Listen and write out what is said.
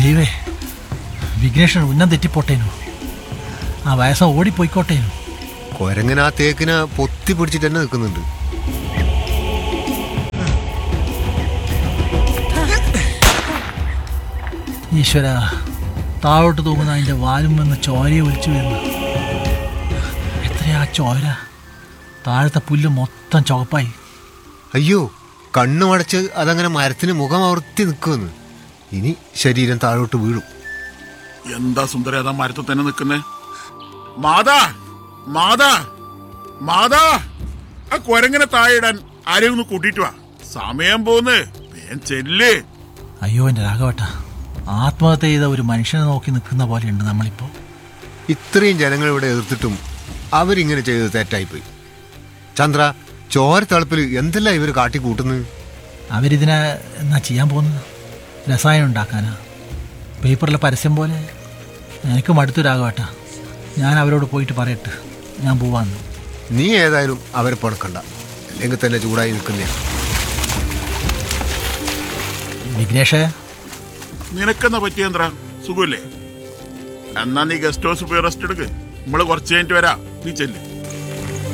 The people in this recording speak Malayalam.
ദൈവേ വിഘ്നേഷൻ ഉന്നം തെറ്റിപ്പോട്ടേനു ആ വയസ്സ ഓടിപ്പോയിക്കോട്ടേനു കൊരങ്ങൻ ആ തേക്കിനെ പൊത്തി പിടിച്ചിട്ട് തന്നെ നിൽക്കുന്നുണ്ട് ഈശ്വര താഴോട്ട് തൂങ്ങുന്ന അതിൻ്റെ വാലും വന്ന് ചോരയെ ഒലിച്ചു വരുന്നു എത്രയാ ചോര താഴത്തെ പുല്ല് മൊത്തം ചുവപ്പായി അയ്യോ കണ്ണു മടച്ച് അതങ്ങനെ മരത്തിന് മുഖം അവർത്തി നിൽക്കുമെന്ന് ഇനി ശരീരം താഴോട്ട് വീഴും എന്താ സുന്ദര അതാ മരത്തിൽ തന്നെ നിൽക്കുന്നേ മാതാ മാതാ മാതാ ആ കുരങ്ങനെ താഴെയിടാൻ ആരെയും ഒന്ന് കൂട്ടിയിട്ട് വാ സമയം പോന്ന് വേഗം ചെല്ല് അയ്യോ എൻ്റെ രാഘവട്ട ആത്മഹത്യ ചെയ്ത ഒരു മനുഷ്യനെ നോക്കി നിൽക്കുന്ന പോലെയുണ്ട് നമ്മളിപ്പോൾ ഇത്രയും ജനങ്ങൾ ഇവിടെ എതിർത്തിട്ടും അവരിങ്ങനെ ചെയ്തത് തെറ്റായിപ്പോയി ചന്ദ്ര ചോര തളപ്പിൽ എന്തെല്ലാം ഇവർ കാട്ടിക്കൂട്ടുന്നത് അവരിതിനെ എന്നാ ചെയ്യാൻ പോകുന്നത് രസായനം ഉണ്ടാക്കാനാ പേപ്പറിലെ പരസ്യം പോലെ എനിക്ക് മടുത്തു രാഘവട്ട ഞാൻ അവരോട് പോയിട്ട് പറയട്ടെ ഞാൻ പോവാന്ന് നീ ഏതായാലും അവരെ പണക്കണ്ട അല്ലെങ്കിൽ തന്നെ ചൂടായി നിൽക്കുന്നേ വിഘ്നേഷേ നിനക്കെന്നാ പറ്റിയ എന്താ സുഖമില്ലേ എന്നാ നീ ഗസ്റ്റ് ഹൗസ് പോയി റെസ്റ്റ് എടുക്ക് നമ്മള് കുറച്ച് കഴിഞ്ഞിട്ട് വരാം നീ ചെല്ല്